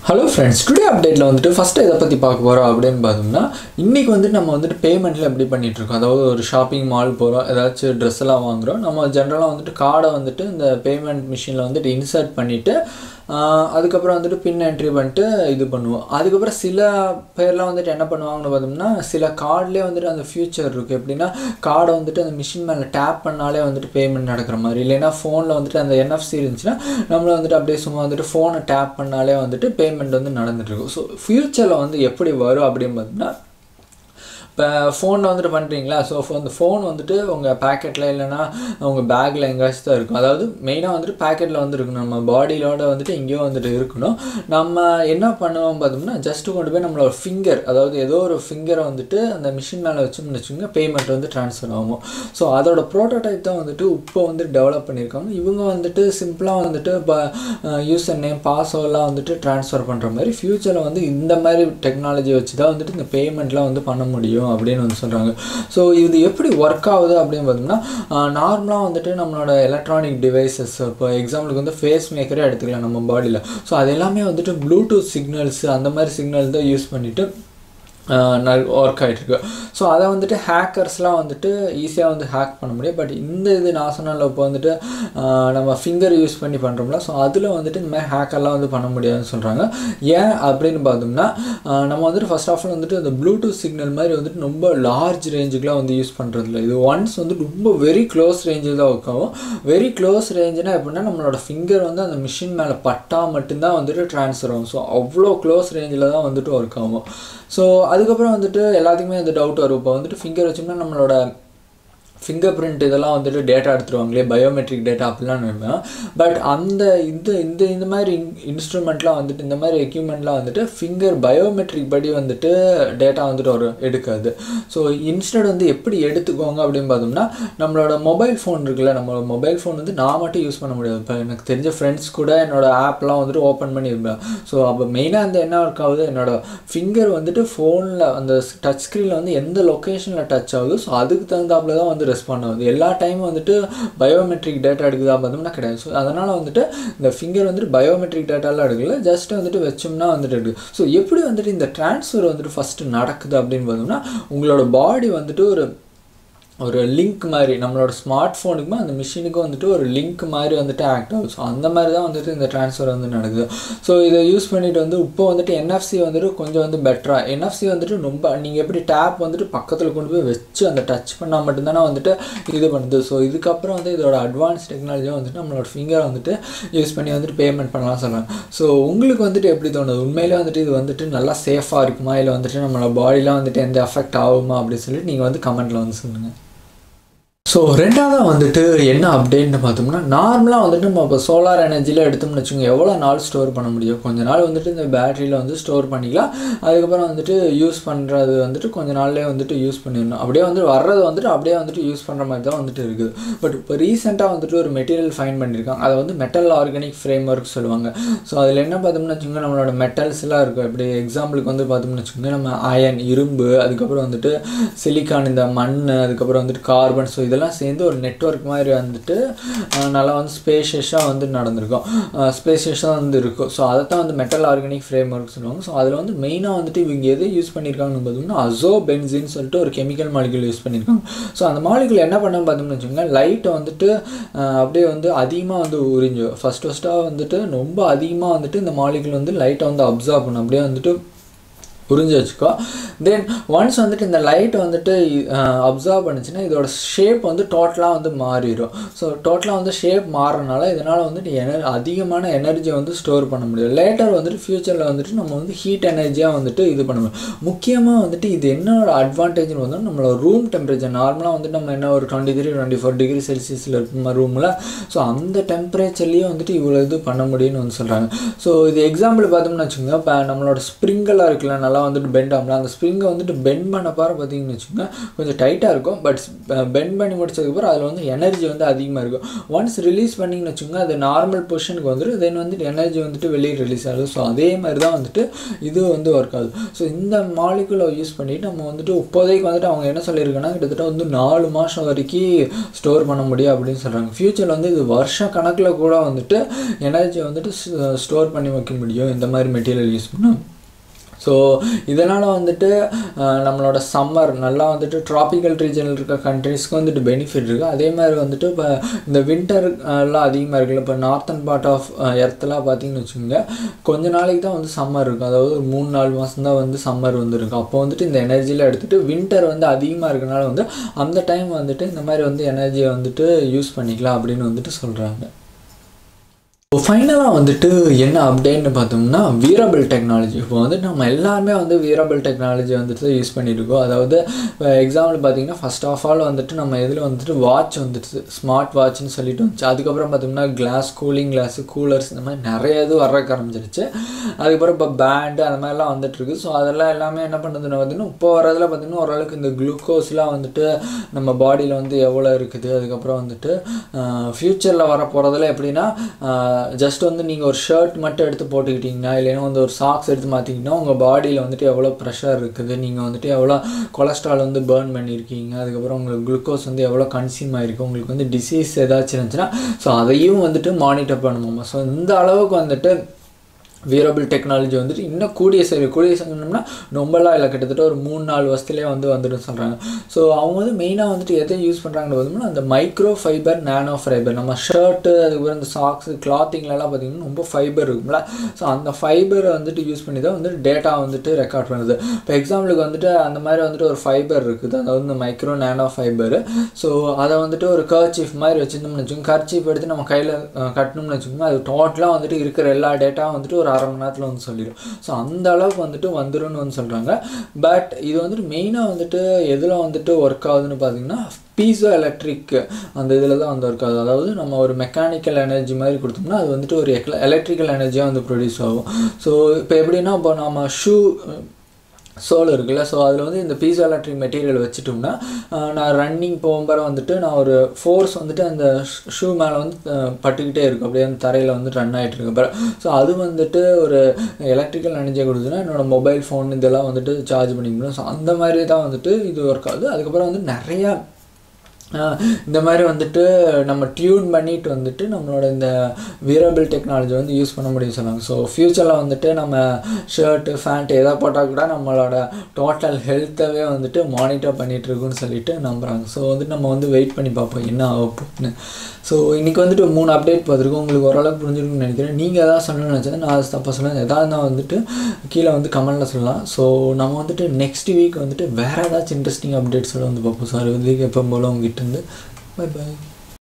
hello friends today அப்டேட்டில் வந்துட்டு first இதை பற்றி பார்க்க போகிறோம் அப்படின்னு பார்த்தோம்னா இன்றைக்கி வந்துட்டு நம்ம வந்துட்டு பேமெண்ட்டில் எப்படி பண்ணிகிட்ருக்கோம் அதாவது ஒரு ஷாப்பிங் மால் போகிறோம் ஏதாச்சும் ட்ரெஸ் எல்லாம் வாங்குகிறோம் நம்ம ஜென்ரலாக வந்துட்டு கார்டை வந்துட்டு இந்த பேமெண்ட் மிஷினில் வந்துட்டு இன்சர்ட் பண்ணிவிட்டு அதுக்கப்புறம் வந்துட்டு பின் என்ட்ரி பண்ணிட்டு இது பண்ணுவோம் அதுக்கப்புறம் சில பேர்லாம் வந்துட்டு என்ன பண்ணுவாங்கன்னு பார்த்தோம்னா சில கார்ட்லேயே வந்துட்டு அந்த ஃபியூச்சர் இருக்குது எப்படின்னா கார்டை வந்துட்டு அந்த மிஷின் மேலே டேப் பண்ணாலே வந்துட்டு பேமெண்ட் நடக்கிற மாதிரி இல்லைன்னா ஃபோனில் வந்துட்டு அந்த என்எஃப்சி இருந்துச்சுன்னா நம்மள வந்துட்டு அப்படியே சும்மா வந்துட்டு ஃபோனை டேப் பண்ணாலே வந்துட்டு பேமெண்ட் வந்து நடந்துட்டுருக்கும் ஸோ ஃப்யூச்சரில் வந்து எப்படி வரும் அப்படின்னு பார்த்தோம்னா இப்போ ஃபோனில் வந்துட்டு பண்ணுறீங்களா ஸோ அந்த ஃபோன் வந்துட்டு உங்கள் பேக்கெட்டில் இல்லைன்னா உங்கள் பேக்கில் எங்கேயாச்சும் தான் இருக்கும் அதாவது மெயினாக வந்துட்டு பேக்கெட்டில் வந்து இருக்கணும் நம்ம பாடியிலோட வந்துட்டு எங்கேயோ வந்துட்டு இருக்கணும் நம்ம என்ன பண்ணுவோம் பார்த்தோம்னா ஜஸ்ட்டு கொண்டு போய் நம்மளோட ஃபிங்கர் அதாவது ஏதோ ஒரு ஃபிங்கரை வந்துட்டு அந்த மிஷின் மேலே வச்சோம்னு வச்சுக்கோங்க பேமெண்ட் வந்து ட்ரான்ஸ்ஃபர் ஆகும் ஸோ அதோட ப்ரோட்டோடைப் தான் வந்துட்டு இப்போ வந்து டெவலப் பண்ணியிருக்காங்க இவங்க வந்துட்டு சிம்பிளாக வந்துட்டு இப்போ யூசர் நேம் பாஸ்வேர்ட்லாம் வந்துட்டு ட்ரான்ஸ்ஃபர் பண்ணுற மாதிரி ஃப்யூச்சரில் வந்து இந்த மாதிரி டெக்னாலஜி வச்சு தான் வந்துட்டு இந்த பேமெண்ட்லாம் வந்து பண்ண முடியும் அப்படின்னு வந்து சொல்கிறாங்க ஸோ இது எப்படி ஒர்க் ஆகுது அப்படின்னு பார்த்தோம்னா நார்மலாக வந்துட்டு நம்மளோட எலக்ட்ரானிக் டிவைசஸ் இப்போ எக்ஸாம்பிளுக்கு வந்து ஃபேஸ் மேக்கரே எடுத்துக்கலாம் நம்ம பாடியில் ஸோ அது எல்லாமே வந்துட்டு ப்ளூடூத் சிக்னல்ஸ் அந்த மாதிரி சிக்னல் தான் யூஸ் பண்ணிவிட்டு ஒர்க் ஆகிட்டுருக்கு ஸோ அதை வந்துட்டு ஹேக்கர்ஸ்லாம் வந்துட்டு ஈஸியாக வந்து ஹேக் பண்ண முடியும் பட் இந்த இது நான் சொன்னால இப்போ வந்துட்டு நம்ம ஃபிங்கர் யூஸ் பண்ணி பண்ணுறோம்ல ஸோ அதில் வந்துட்டு இந்த மாதிரி ஹேக்கர்லாம் வந்து பண்ண முடியாதுன்னு சொல்கிறாங்க ஏன் அப்படின்னு பார்த்தோம்னா நம்ம வந்துட்டு ஃபஸ்ட் ஆஃப் ஆல் வந்துட்டு அந்த ப்ளூடூத் சிக்னல் மாதிரி வந்துட்டு ரொம்ப லார்ஜ் ரேஞ்சுக்குலாம் வந்து யூஸ் பண்ணுறதில்ல இது ஒன்ஸ் வந்து ரொம்ப வெரி க்ளோஸ் ரேஞ்சில் தான் ஒர்க் ஆகும் வெரி க்ளோஸ் ரேஞ்சுனா எப்படின்னா நம்மளோட ஃபிங்கர் வந்து அந்த மிஷின் மேலே பட்டா மட்டும்தான் வந்துட்டு ட்ரான்ஸ்ஃபர் ஆகும் ஸோ அவ்வளோ க்ளோஸ் ரேஞ்சில் தான் வந்துட்டு ஒர்க் ஆகும் ஸோ அதுக்கப்புறம் வந்துட்டு எல்லாத்துக்குமே அந்த டவுட் வரும் இப்போ வந்துட்டு ஃபிங்கர் வச்சோம்னா நம்மளோட ஃபிங்கர் பிரிண்ட் இதெல்லாம் வந்துட்டு டேட்டா எடுத்துருவாங்களே பயோமெட்ரிக் டேட்டா அப்படிலாம் நினைப்பேன் பட் அந்த இந்த இந்த இந்த மாதிரி இன்ஸ்ட்ருமெண்ட்லாம் வந்துட்டு இந்த மாதிரி எக்யூப்மெண்ட்லாம் வந்துட்டு ஃபிங்கர் பயோமெட்ரிக் படி வந்துட்டு டேட்டா வந்துட்டு ஒரு எடுக்காது ஸோ இன்ஸ்டட் வந்து எப்படி எடுத்துக்கோங்க அப்படின்னு பார்த்தோம்னா நம்மளோட மொபைல் ஃபோன் இருக்குல்ல நம்மளோட மொபைல் ஃபோன் வந்து நான் மட்டும் யூஸ் பண்ண முடியாது இப்போ எனக்கு தெரிஞ்ச ஃப்ரெண்ட்ஸ் கூட என்னோடய ஆப்லாம் வந்துட்டு ஓப்பன் பண்ணியிருப்பேன் ஸோ அப்போ மெயினாக அந்த என்ன ஒர்க் ஆகுது என்னோட ஃபிங்கர் வந்துட்டு ஃபோனில் அந்த டச் ஸ்க்ரீனில் வந்து எந்த லொக்கேஷனில் டச் ஆகுது ஸோ அதுக்கு தகுந்தாப்புல தான் வந்து ரெஸ்பாண்ட் ஆகுது எல்லா டைமும் வந்துட்டு பயோமெட்ரிக் டேட்டா எடுக்குதா பார்த்தோம்னா கிடையாது ஸோ அதனால் வந்துட்டு இந்த ஃபிங்கர் வந்துட்டு பயோமெட்ரிக் டேட்டாலாம் எடுக்கல ஜஸ்ட் வந்துட்டு வச்சோம்னா வந்துட்டு எடுக்குது ஸோ எப்படி வந்துட்டு இந்த ட்ரான்ஸ்ஃபர் வந்துட்டு ஃபஸ்ட்டு நடக்குது அப்படின்னு பார்த்தோம்னா உங்களோட பாடி வந்துட்டு ஒரு ஒரு லிங்க் மாதிரி நம்மளோட ஸ்மார்ட் ஃபோனுக்குமே அந்த மிஷினுக்கும் வந்துட்டு ஒரு லிங்க் மாதிரி வந்துட்டு ஆக்ட் ஆகும் ஸோ அந்த மாதிரி தான் வந்துட்டு இந்த ட்ரான்ஸ்ஃபர் வந்து நடக்குது ஸோ இதை யூஸ் பண்ணிட்டு வந்து இப்போ வந்துட்டு என்எஃப்சி வந்துட்டு கொஞ்சம் வந்து பெட்டராக என்எஃப்சி வந்துட்டு ரொம்ப நீங்கள் எப்படி டேப் வந்துட்டு பக்கத்தில் கொண்டு போய் வச்சு அந்த டச் பண்ணால் மட்டும்தானே வந்துட்டு இது பண்ணுது ஸோ இதுக்கப்புறம் வந்து இதோட அட்வான்ஸ் டெக்னாலஜியாக வந்துட்டு நம்மளோட ஃபிங்கரை வந்துட்டு யூஸ் பண்ணி வந்துட்டு பேமெண்ட் பண்ணலாம் சொல்கிறாங்க ஸோ உங்களுக்கு வந்துட்டு எப்படி தோணுது உண்மையிலே வந்துட்டு இது வந்துட்டு நல்லா சேஃபாக இருக்குமா இல்லை வந்துட்டு நம்மளோட பாடிலாம் வந்துட்டு எந்த எஃபெக்ட் ஆகுமா அப்படின்னு சொல்லிட்டு நீங்கள் வந்து கமெண்ட்டில் வந்து சொல்லுங்கள் ஸோ ரெண்டாவதாக வந்துட்டு என்ன அப்டேட்னு பார்த்தோம்னா நார்மலாக வந்துட்டு நம்ம இப்போ சோலார் எனர்ஜியில் எடுத்தோம்னு வச்சுக்கோங்க எவ்வளோ நாள் ஸ்டோர் பண்ண முடியும் கொஞ்ச நாள் வந்துட்டு இந்த பேட்டரியில் வந்து ஸ்டோர் பண்ணிக்கலாம் அதுக்கப்புறம் வந்துட்டு யூஸ் பண்ணுறது வந்துட்டு கொஞ்ச நாள்லேயே வந்துட்டு யூஸ் பண்ணிடணும் அப்படியே வந்து வர்றது வந்துட்டு அப்படியே வந்துட்டு யூஸ் பண்ணுற மாதிரி தான் வந்துட்டு இருக்குது பட் இப்போ ரீசெண்டாக வந்துட்டு ஒரு மெட்டீரியல் ஃபைன் பண்ணியிருக்காங்க அதை வந்து மெட்டல் ஆர்கானிக் ஃப்ரேம் ஒர்க் சொல்லுவாங்க ஸோ அதில் என்ன பார்த்தோம்னு வச்சுக்கோங்க நம்மளோட மெட்டல்ஸ்லாம் இருக்கும் இப்படி எக்ஸாம்பிளுக்கு வந்து பார்த்தோம்னு வச்சுக்கோங்க நம்ம அயன் இரும்பு அதுக்கப்புறம் வந்துட்டு சிலிக்கான் இந்த மண் அதுக்கப்புறம் வந்துட்டு கார்பன் ஸோ இதெல்லாம் இதெல்லாம் சேர்ந்து ஒரு நெட்ஒர்க் மாதிரி வந்துட்டு நல்லா வந்து ஸ்பேஷியஸாக வந்து நடந்திருக்கும் ஸ்பேஷியஸாக வந்து இருக்கும் ஸோ அதை தான் வந்து மெட்டல் ஆர்கானிக் ஃப்ரேம் ஒர்க் சொல்லுவாங்க ஸோ அதில் வந்து மெயினாக வந்துட்டு இவங்க எது யூஸ் பண்ணியிருக்காங்கன்னு பார்த்தோம்னா அசோ பென்சின்னு சொல்லிட்டு ஒரு கெமிக்கல் மாலிகுல் யூஸ் பண்ணியிருக்காங்க ஸோ அந்த மாலிகுல் என்ன பண்ண பார்த்தோம்னு வச்சுக்கோங்க லைட்டை வந்துட்டு அப்படியே வந்து அதிகமாக வந்து உறிஞ்சு ஃபஸ்ட் ஃபஸ்ட்டாக வந்துட்டு ரொம்ப அதிகமாக வந்துட்டு இந்த மாலிகுல் வந்து லைட்டை வந்து அப்சர்வ் பண்ணும் அப்படியே வந்துட்டு புரிஞ்சு வச்சுக்கோ தென் ஒன்ஸ் வந்துட்டு இந்த லைட் வந்துட்டு அப்சர்வ் பண்ணுச்சுன்னா இதோட ஷேப் வந்து டோட்டலாக வந்து மாறிடும் ஸோ டோட்டலாக வந்து ஷேப் மாறனால இதனால் வந்துட்டு எனர் அதிகமான எனர்ஜியை வந்து ஸ்டோர் பண்ண முடியும் லேட்டர் வந்துட்டு ஃப்யூச்சரில் வந்துட்டு நம்ம வந்து ஹீட் எனர்ஜியாக வந்துட்டு இது பண்ண முடியும் முக்கியமாக வந்துட்டு இது என்னோட அட்வான்டேஜ்னு வந்து நம்மளோட ரூம் டெம்பரேச்சர் நார்மலாக வந்துட்டு நம்ம என்ன ஒரு twenty three twenty four degree செல்சியஸில் இருக்கும் ரூமில் ஸோ அந்த டெம்பரேச்சர்லேயே வந்துட்டு இவ்வளோ இது பண்ண முடியும்னு வந்து சொல்கிறாங்க ஸோ இது எக்ஸாம்பிள் பார்த்தோம்னு வச்சுக்கோங்க இப்போ நம்மளோட ஸ்ப்ரிங்கெல்லாம் இருக்குல்ல நல்லா நல்லா வந்துட்டு பெண்ட் ஆகல அந்த ஸ்ப்ரிங்கை வந்துட்டு பெண்ட் பண்ண பாரு பார்த்தீங்கன்னு வச்சுக்கோங்க கொஞ்சம் டைட்டாக இருக்கும் பட் பெண்ட் பண்ணி முடிச்சதுக்கப்புறம் அதில் வந்து எனர்ஜி வந்து அதிகமாக இருக்கும் ஒன்ஸ் ரிலீஸ் பண்ணிங்கன்னு வச்சுக்கோங்க அது நார்மல் பொசிஷனுக்கு வந்துடும் தென் வந்துட்டு எனர்ஜி வந்துட்டு வெளியே ரிலீஸ் ஆகுது ஸோ அதே மாதிரி தான் வந்துட்டு இது வந்து ஒர்க் ஆகுது ஸோ இந்த மாலிகுலை யூஸ் பண்ணிட்டு நம்ம வந்துட்டு இப்போதைக்கு வந்துட்டு அவங்க என்ன சொல்லியிருக்காங்கன்னா கிட்டத்தட்ட வந்து நாலு மாதம் வரைக்கும் ஸ்டோர் பண்ண முடியும் அப்படின்னு சொல்கிறாங்க ஃப்யூச்சரில் வந்து இது வருஷ கணக்கில் கூட வந்துட்டு எனர்ஜி வந்துட்டு ஸ்டோர் பண்ணி வைக்க முடியும் இந்த மாதிரி மெட்டீரியல் யூஸ் பண்ணால் ஸோ இதனால் வந்துட்டு அஹ், நம்மளோட சம்மர் நல்லா வந்துட்டு ட்ராபிக்கல் ரீஜனில் இருக்க கண்ட்ரீஸ்க்கு வந்துட்டு பெனிஃபிட் இருக்குது அதே மாதிரி வந்துட்டு இப்போ இந்த வின்டர் எல்லாம் அதிகமாக இருக்குல்ல இப்போ நார்த்தன் பார்ட் ஆஃப் எர்த்தெல்லாம் பார்த்தீங்கன்னு வச்சுக்கோங்க கொஞ்ச நாளைக்கு தான் வந்து சம்மர் இருக்கும் அதாவது ஒரு மூணு நாலு மாதம் தான் வந்து சம்மர் வந்து இருக்கும் அப்போ வந்துட்டு இந்த எனர்ஜியில் எடுத்துகிட்டு வின்டர் வந்து அதிகமாக இருக்கனால வந்து அந்த டைம் வந்துட்டு இந்த மாதிரி வந்து எனர்ஜியை வந்துட்டு யூஸ் பண்ணிக்கலாம் அப்படின்னு வந்துட்டு சொல்கிறாங்க இப்போ ஃபைனலாக வந்துட்டு என்ன அப்டேட்னு பார்த்தோம்னா வீரபிள் டெக்னாலஜி இப்போ வந்துட்டு நம்ம எல்லாருமே வந்து வீரபிள் டெக்னாலஜி வந்துட்டு யூஸ் பண்ணியிருக்கோம் அதாவது எக்ஸாம்பிள் பார்த்தீங்கன்னா ஃபர்ஸ்ட் ஆஃப் ஆல் வந்துட்டு நம்ம இதில் வந்துட்டு வாட்ச் வந்துட்டு ஸ்மார்ட் வாட்ச்னு சொல்லிட்டு வந்துச்சு அதுக்கப்புறம் பார்த்தோம்னா கிளாஸ் கூலிங் கிளாஸ் கூலர்ஸ் இந்த மாதிரி நிறைய இது வர்றக்க ஆரம்பிச்சிருச்சு அதுக்கப்புறம் இப்போ பேண்டு அந்த மாதிரிலாம் வந்துட்டு இருக்கு ஸோ அதெல்லாம் எல்லாமே என்ன பண்ணுறதுன்னு பார்த்தீங்கன்னா இப்போ வரதில் பார்த்தீங்கன்னா ஓரளவுக்கு இந்த குளுக்கோஸ்லாம் வந்துட்டு நம்ம பாடியில் வந்து எவ்வளோ இருக்குது அதுக்கப்புறம் வந்துட்டு ஃப்யூச்சரில் வர போகிறதுல எப்படின்னா ஜஸ்ட் வந்து நீங்கள் ஒரு ஷர்ட் மட்டும் எடுத்து போட்டுக்கிட்டிங்கன்னா இல்லைன்னா வந்து ஒரு சாக்ஸ் எடுத்து மாற்றிக்கிட்டிங்கன்னா உங்கள் பாடியில் வந்துட்டு எவ்வளோ ப்ரெஷர் இருக்குது நீங்கள் வந்துட்டு எவ்வளோ கொலஸ்ட்ரால் வந்து பேர்ன் பண்ணியிருக்கீங்க அதுக்கப்புறம் உங்களுக்கு குளுக்கோஸ் வந்து எவ்வளோ கன்சியூம் ஆகிருக்கு உங்களுக்கு வந்து டிசீஸ் ஏதாச்சும் இருந்துச்சுன்னா ஸோ அதையும் வந்துட்டு மானிட்டர் பண்ணுவோம் ஸோ இந்த அளவுக்கு வந்துட்டு வியரபிள் டெக்னாலஜி வந்துட்டு இன்னும் கூடிய சேவை கூடிய சேவைனா ரொம்பலாம் இல்லை கிட்டத்தட்ட ஒரு மூணு நாலு வருஷத்துலேயே வந்து வந்துடும் சொல்கிறாங்க ஸோ அவங்க வந்து மெயினாக வந்துட்டு எதை யூஸ் பண்ணுறாங்கன்னு பார்த்தோம்னா அந்த மைக்ரோ ஃபைபர் நானோ ஃபைபர் நம்ம ஷர்ட்டு அதுக்கப்புறம் இந்த சாக்ஸு கிளாத்திங்லலாம் பார்த்திங்கன்னா ரொம்ப ஃபைபர் இருக்கும்ல ஸோ அந்த ஃபைபரை வந்துட்டு யூஸ் பண்ணி தான் வந்துட்டு டேட்டா வந்துட்டு ரெக்கார்ட் பண்ணுது இப்போ எக்ஸாம்பிளுக்கு வந்துட்டு அந்த மாதிரி வந்துட்டு ஒரு ஃபைபர் இருக்குது அதாவது இந்த மைக்ரோ நானோ ஃபைபர் ஸோ அதை வந்துட்டு ஒரு கர்ச்சீஃப் மாதிரி வச்சுருந்தோம்னு வச்சுக்கோங்க கர்ச்சீஃப் எடுத்து நம்ம கையில் கட்டணும்னு வச்சுக்கோங்க அது டோட்டலாக வந்துட்டு இருக்கிற எல்லா டேட்டாவும் வந்துட்டு ஒரு அரை மணி நேரத்தில் வந்து சொல்லிடும் ஸோ அந்த அளவுக்கு வந்துட்டு வந்துரும்னு வந்து சொல்கிறாங்க பட் இது வந்துட்டு மெயினாக வந்துட்டு எதில் வந்துட்டு ஒர்க் ஆகுதுன்னு பார்த்தீங்கன்னா பீசோ எலக்ட்ரிக் அந்த இதில் தான் வந்து ஒர்க் ஆகுது அதாவது நம்ம ஒரு மெக்கானிக்கல் எனர்ஜி மாதிரி கொடுத்தோம்னா அது வந்துட்டு ஒரு எலக்ட்ரிக்கல் எனர்ஜியாக வந்து ப்ரொடியூஸ் ஆகும் ஸோ இப்போ எப்படின்னா இப்போ நம்ம ஷூ சோல் இருக்குல்ல ஸோ அதில் வந்து இந்த பீசோ எலக்ட்ரிக் மெட்டீரியல் வச்சுட்டோம்னா ஆஹ் நான் ரன்னிங் போகும்போது வந்துட்டு நான் ஒரு ஃபோர்ஸ் வந்துட்டு அந்த ஷூ மேலே வந்து ஆஹ் பட்டுக்கிட்டே இருக்கும் அப்படியே அந்த தரையில் வந்து ரன் ஆகிட்டு இருக்கு அப்புறம் ஸோ அது வந்துட்டு ஒரு எலக்ட்ரிக்கல் எனர்ஜியை கொடுத்துன்னா என்னோட மொபைல் ஃபோன் இதெல்லாம் வந்துட்டு சார்ஜ் பண்ணிக்க முடியும் ஸோ அந்த மாதிரி தான் வந்துட்டு இது ஒர்க் ஆகுது அதுக்கப்புறம் வந்து நிறையா ஆஹ் இந்த மாதிரி வந்துட்டு நம்ம டியூன் பண்ணிட்டு வந்துட்டு நம்மளோட இந்த வியரபிள் டெக்னாலஜி வந்து யூஸ் பண்ண முடியும் சொன்னாங்க ஸோ ஃப்யூச்சரில் வந்துட்டு நம்ம ஷர்ட்டு ஃபேண்ட் எதை போட்டால் கூட நம்மளோட டோட்டல் ஹெல்த்தவே வந்துட்டு மானிட்டர் பண்ணிட்டு இருக்குன்னு சொல்லிட்டு நம்புகிறாங்க ஸோ வந்துட்டு நம்ம வந்து வெயிட் பண்ணி பார்ப்போம் என்ன ஆக போகுதுன்னு ஸோ இன்றைக்கி வந்துட்டு மூணு அப்டேட் பார்த்துருக்கோம் உங்களுக்கு ஓரளவுக்கு புரிஞ்சிருக்குன்னு நினைக்கிறேன் நீங்கள் எதாவது சொல்லணும்னு நினச்சா நான் அது தப்பாக சொல்லுவேன் எதாவது நான் வந்துட்டு கீழே வந்து கமெண்ட்டில் சொல்லலாம் ஸோ நம்ம வந்துட்டு நெக்ஸ்ட் வீக் வந்துட்டு வேறு ஏதாச்சும் இன்ட்ரெஸ்டிங் அப்டேட்ஸோட வந்து பார்ப்போம் சார் வந்து எப்போ போல உங்ககிட்ட இருந்து பை பாய்